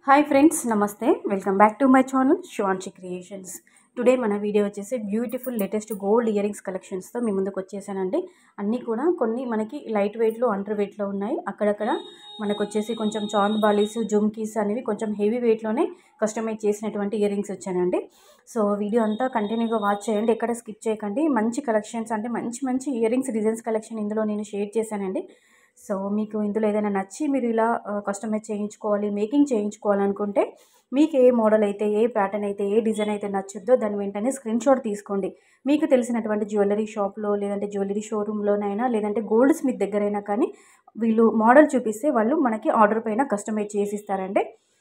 hi friends నమస్తే welcome back to my channel Shivanshi creations today మన video వచ్చేసి beautiful latest gold earrings కలెక్షన్స్తో మీ ముందుకు వచ్చేసానండి అన్నీ కూడా కొన్ని మనకి లైట్ వెయిట్లో అండర్ వెయిట్లో ఉన్నాయి అక్కడక్కడ మనకు వచ్చేసి కొంచెం చాంద్ బాలీస్ జుమ్కీస్ అనేవి కొంచెం హెవీ వెయిట్లోనే కస్టమైజ్ చేసినటువంటి ఇయర్ రింగ్స్ వచ్చానండి సో వీడియో అంతా కంటిన్యూగా వాచ్ చేయండి ఎక్కడ స్కిప్ చేయకండి మంచి కలెక్షన్స్ అంటే మంచి మంచి ఇయర్ రింగ్స్ డిజైన్స్ కలెక్షన్ ఇందులో నేను షేర్ చేశానండి సో మీకు ఇందులో ఏదైనా నచ్చి మీరు ఇలా కస్టమైజ్ చేయించుకోవాలి మేకింగ్ చేయించుకోవాలనుకుంటే మీకు ఏ మోడల్ అయితే ఏ ప్యాటర్న్ అయితే ఏ డిజైన్ అయితే నచ్చుద్దో దాని వెంటనే స్క్రీన్ షాట్ తీసుకోండి మీకు తెలిసినటువంటి జ్యువెలరీ షాప్లో లేదంటే జ్యువెలరీ షోరూంలోనైనా లేదంటే గోల్డ్ స్మిత్ దగ్గరైనా కానీ వీళ్ళు మోడల్ చూపిస్తే వాళ్ళు మనకి ఆర్డర్ పైన కస్టమైజ్ చేసి ఇస్తారండి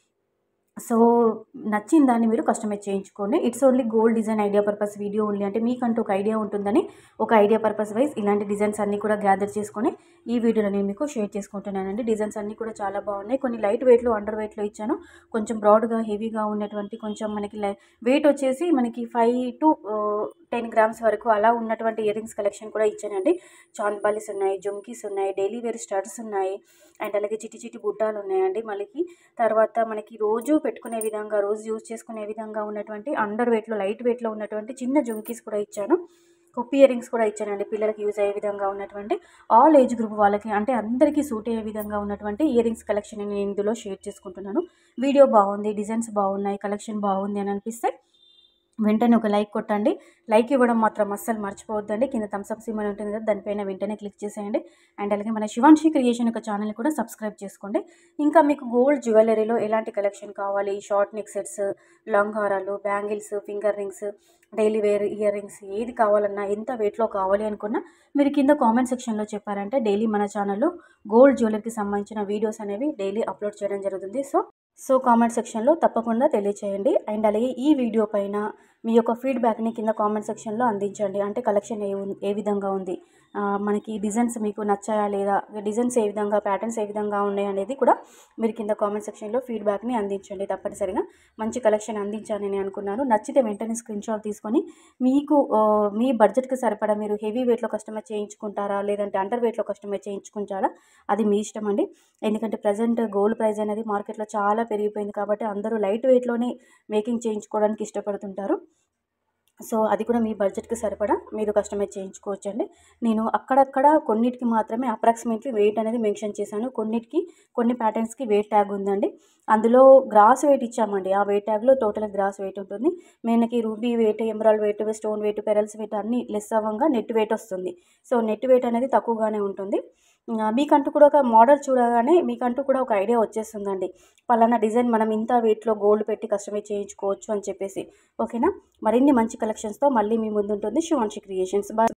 సో నచ్చిన దాన్ని మీరు కస్టమైజ్ చేయించుకోండి it's only gold design idea purpose video only అంటే మీకంటూ ఒక ఐడియా ఉంటుందని ఒక ఐడియా పర్పస్ వైజ్ ఇలాంటి డిజైన్స్ అన్నీ కూడా గ్యాదర్ చేసుకొని ఈ వీడియోలో నేను మీకు షేర్ చేసుకుంటున్నానండి డిజైన్స్ అన్నీ కూడా చాలా బాగున్నాయి కొన్ని లైట్ వెయిట్లో అండర్ వెయిట్లో ఇచ్చాను కొంచెం బ్రాడ్గా హెవీగా ఉన్నటువంటి కొంచెం మనకి వెయిట్ వచ్చేసి మనకి ఫైవ్ టు టెన్ గ్రామ్స్ వరకు అలా ఉన్నటువంటి ఇయర్ రింగ్స్ కలెక్షన్ కూడా ఇచ్చానండి చాంద్బాలీస్ ఉన్నాయి జుమ్కీస్ ఉన్నాయి డైలీ వేర్ స్టడ్స్ ఉన్నాయి అండ్ అలాగే చిట్టి చిట్టి బుట్టాలు ఉన్నాయండి మనకి తర్వాత మనకి రోజు పెట్టుకునే విధంగా రోజు యూజ్ చేసుకునే విధంగా ఉన్నటువంటి అండర్ వెయిట్లో లైట్ వెయిట్లో ఉన్నటువంటి చిన్న జుమ్కీస్ కూడా ఇచ్చాను కొప్పి ఇయర్ రింగ్స్ కూడా ఇచ్చానండి పిల్లలకి యూజ్ అయ్యే విధంగా ఉన్నటువంటి ఆల్ ఏజ్ గ్రూప్ వాళ్ళకి అంటే అందరికీ సూట్ అయ్యే విధంగా ఉన్నటువంటి ఇయర్ రింగ్స్ కలెక్షన్ నేను ఇందులో షేర్ చేసుకుంటున్నాను వీడియో బాగుంది డిజైన్స్ బాగున్నాయి కలెక్షన్ బాగుంది అని అనిపిస్తే వెంటనే ఒక లైక్ కొట్టండి లైక్ ఇవ్వడం మాత్రం అస్సలు మర్చిపోవద్దండి కింద థమ్స్అప్ సిమ్మని ఉంటుంది కదా దానిపైన వెంటనే క్లిక్ చేసేయండి అండ్ అలాగే మన శివాన్షి క్రియేషన్ యొక్క ఛానల్ని కూడా సబ్స్క్రైబ్ చేసుకోండి ఇంకా మీకు గోల్డ్ జ్యువెలరీలో ఎలాంటి కలెక్షన్ కావాలి షార్ట్ నెక్ సెట్స్ లాంగ్ హారాలు bangles finger rings daily wear earrings ఏది కావాలన్నా ఎంత వెయిట్లో కావాలి అనుకున్నా మీరు కింద కామెంట్ సెక్షన్లో చెప్పారంటే డైలీ మన ఛానల్లో గోల్డ్ జ్యువెలరీకి సంబంధించిన వీడియోస్ అనేవి డైలీ అప్లోడ్ చేయడం జరుగుతుంది సో సో కామెంట్ సెక్షన్లో తప్పకుండా తెలియచేయండి అండ్ అలాగే ఈ వీడియో పైన మీ యొక్క ఫీడ్బ్యాక్ని కింద కామెంట్ సెక్షన్లో అందించండి అంటే కలెక్షన్ ఏ ఏ విధంగా ఉంది మనకి డిజైన్స్ మీకు నచ్చాయా లేదా డిజైన్స్ ఏ విధంగా ప్యాటర్న్స్ ఏ విధంగా ఉన్నాయి అనేది కూడా మీరు కింద కామెంట్ సెక్షన్లో ఫీడ్బ్యాక్ని అందించండి తప్పనిసరిగా మంచి కలెక్షన్ అందించాలని నేను అనుకున్నాను నచ్చితే వెంటనే స్క్రీన్ షాట్ తీసుకొని మీకు మీ బడ్జెట్కి సరిపడా మీరు హెవీ వెయిట్లో కస్టమైజ్ చేయించుకుంటారా లేదంటే అండర్ వెయిట్లో కస్టమైజ్ చేయించుకుంటారా అది మీ ఇష్టం అండి ఎందుకంటే ప్రజెంట్ గోల్డ్ ప్రైస్ అనేది మార్కెట్లో చాలా పెరిగిపోయింది కాబట్టి అందరూ లైట్ వెయిట్లోనే మేకింగ్ చేయించుకోవడానికి ఇష్టపడుతుంటారు సో అది కూడా మీ బడ్జెట్కి సరిపడా మీరు కస్టమైజ్ చేయించుకోవచ్చు అండి నేను అక్కడక్కడ కొన్నిటికి మాత్రమే అప్రాక్సిమేట్లీ వెయిట్ అనేది మెన్షన్ చేశాను కొన్నిటికి కొన్ని ప్యాటర్న్స్కి వెయిట్ ట్యాగ్ ఉందండి అందులో గ్రాస్ వెయిట్ ఇచ్చామండి ఆ వెయిట్ ట్యాగ్లో టోటల్ గ్రాస్ వెయిట్ ఉంటుంది మనకి ruby weight emerald weight stone weight pearls weight అన్నీ లెస్ అవ్వంగా నెట్ వెయిట్ వస్తుంది సో నెట్ వెయిట్ అనేది తక్కువగానే ఉంటుంది మీకంటూ కూడా ఒక మోడల్ చూడగానే మీకంటూ కూడా ఒక ఐడియా వచ్చేస్తుందండి పలానా డిజైన్ మనం ఇంత వెయిట్లో గోల్డ్ పెట్టి కస్టమైజ్ చేయించుకోవచ్చు అని చెప్పేసి ఓకేనా మరిన్ని మంచి కలెక్షన్స్తో మళ్ళీ మీ ముందుంటుంది శివాన్షి క్రియేషన్స్ బాయ్